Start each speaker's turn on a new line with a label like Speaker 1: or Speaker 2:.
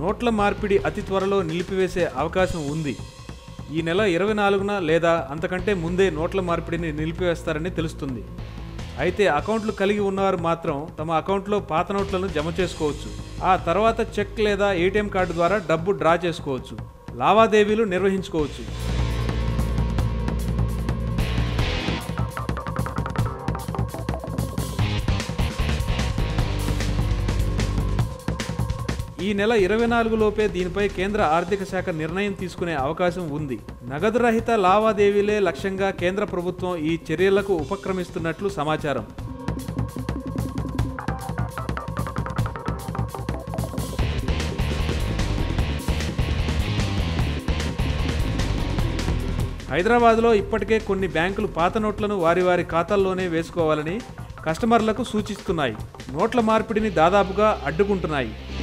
Speaker 1: నోట్ల మార్పిడి అతి త్వరలో నిలిపివేసే అవకాశం ఉంది ఈ నెల ఇరవై నాలుగున లేదా అంతకంటే ముందే నోట్ల మార్పిడిని నిలిపివేస్తారని తెలుస్తుంది అయితే అకౌంట్లు కలిగి ఉన్నవారు మాత్రం తమ అకౌంట్లో పాత నోట్లను జమ చేసుకోవచ్చు ఆ తర్వాత చెక్ లేదా ఏటీఎం కార్డు ద్వారా డబ్బు డ్రా చేసుకోవచ్చు లావాదేవీలు నిర్వహించుకోవచ్చు ఈ నెల ఇరవై నాలుగు లోపే దీనిపై కేంద్ర ఆర్థిక శాఖ నిర్ణయం తీసుకునే అవకాశం ఉంది నగదు రహిత లావాదేవీలే లక్ష్యంగా కేంద్ర ప్రభుత్వం ఈ చర్యలకు ఉపక్రమిస్తున్నట్లు సమాచారం హైదరాబాద్లో ఇప్పటికే కొన్ని బ్యాంకులు పాత నోట్లను వారి వారి ఖాతాల్లోనే వేసుకోవాలని కస్టమర్లకు సూచిస్తున్నాయి నోట్ల మార్పిడిని దాదాపుగా అడ్డుకుంటున్నాయి